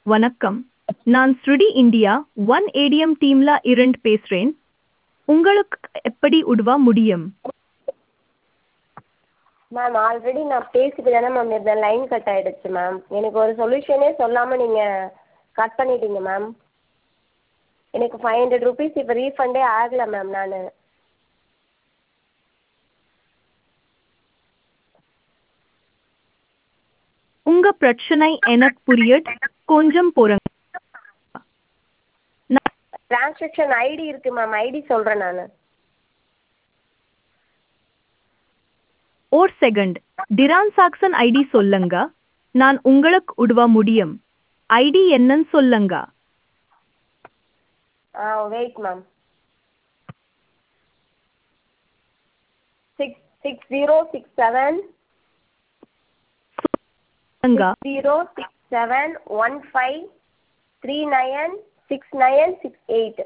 வணக்கம் நான் ஸ்ருடி இந்தியா ஒன் ஏடிஎம் டீம்ல இருந்து பேசுறேன் உங்களுக்கு எப்படி உதவ முடியும் மேம் ஆல்ரெடி நான் பேசிட்டு தானே மேம் இருந்தேன் லைன் கட் ஆகிடுச்சு மேம் எனக்கு ஒரு சொல்யூஷனே சொல்லாமல் நீங்கள் கட் பண்ணிட்டீங்க மேம் எனக்கு ஃபைவ் ஹண்ட்ரட் ருபீஸ் இப்போ ரீஃபண்டே ஆகலை மேம் நான் உங்க பிரச்சனை எனக்கு புரியுது கொஞ்சம் பொறுங்க டிரான்சாக்ஷன் ஐடி இருக்குது மேம் ஐடி சொல்கிறேன் நான் ஒரு செகண்ட் டிரான்சாக்சன் ஐடி சொல்லுங்க நான் உங்களுக்கு உதவ முடியும் ஐடி என்னன்னு சொல்லுங்க ஆ wait ma'am six six zero six seven சொல்லுங்க zero six seven one five three nine six nine six eight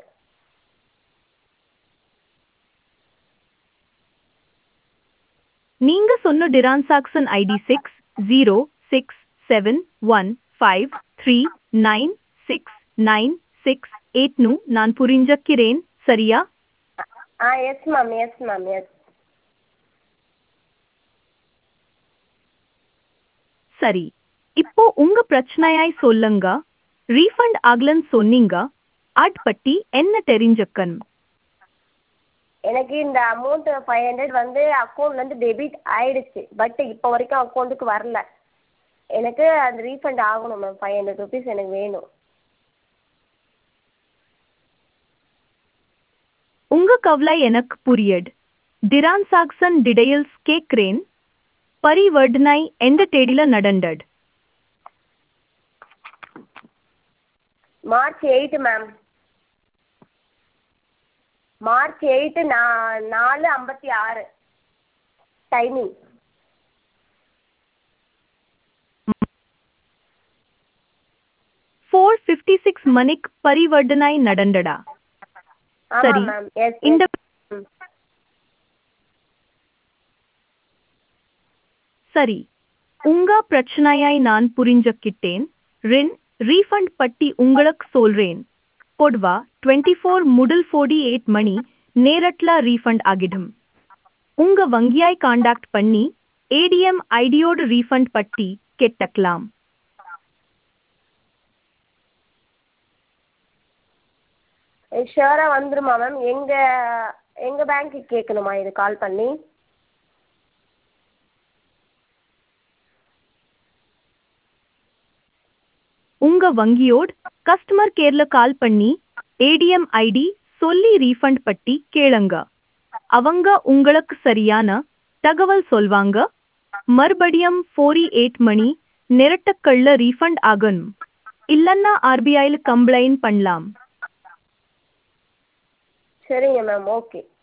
நீங்க சொன்ன transaction ID six zero six seven one five three nine six nine six எயிட்னு நான் புரிஞ்சுக்கிறேன் சரியா ஆ yes ma'am yes ma'am yes சரி இப்போ உங்க பிரச்சனையாய் சொல்லுங்க ரீஃபண்ட் ஆகலன்னு சொன்னீங்க அட் பத்தி என்ன தெரிஞ்சுக்கணும் எனக்கு இந்த அமௌண்ட் ஃபைவ் ஹண்ட்ரட் வந்து அக்கௌண்ட்லேருந்து டெபிட் ஆயிடுச்சு பட் இப்போ வரைக்கும் அக்கௌண்ட்டுக்கு வரல எனக்கு அந்த ரீஃபண்ட் ஆகணும் மேம் ஃபைவ் ஹண்ட்ரட் ருபீஸ் எனக்கு வேணும் உங்க கவலை எனக்கு புரியுது டிரான்சாக்சன் டிடைல்ஸ் கேட்கிறேன் பரிவர்த்தனை எந்த தேதியில நடந்தது March eight ma'am March eight நா நாலு ஐம்பத்தி ஆறு டைமிங் ஃபோர் ஃபிஃப்டி சிக்ஸ் மணிக்கு பரிவர்த்தனை நடந்தடா சரி. ஆமாம் மேம் எஸ் இந்த ம் சரி உங்க பிரச்சனையாய் நான் புரிஞ்சுக்கிட்டேன் ரின் ரீஃபண்ட் பட்டி உங்களுக்கு சொல்றேன் பொதுவா டுவெண்ட்டி ஃபோர் முதல் ஃபோர்டி எயிட் மணி நேரட்ல ரீஃபண்ட் ஆகிடும் உங்க வங்கியாய் காண்டாக்ட் பண்ணி ஏடிஎம் ஐடியோட ரீஃபண்ட் பட்டி கெட்டக்கலாம் ஷியோராக வந்துருமா மேம் எங்கள் எங்கள் பேங்க்குக்கு கேட்கணுமா இது கால் பண்ணி உங்க வங்கியோட கஸ்டமர் கேர்ல கால் பண்ணி ஏடிஎம் ஐடி சொல்லி ரீஃபண்ட் பட்டி கேளுங்க அவங்க உங்களுக்கு சரியான தகவல் சொல்வாங்க மறுபடியும் ஃபோரி எயிட் மணி நிரட்டக்கள்ள ரீஃபண்ட் ஆகணும் இல்லன்னா ஆர்பிஐல கம்ப்ளைண்ட் பண்ணலாம் சரிங்க மேம் ஓகே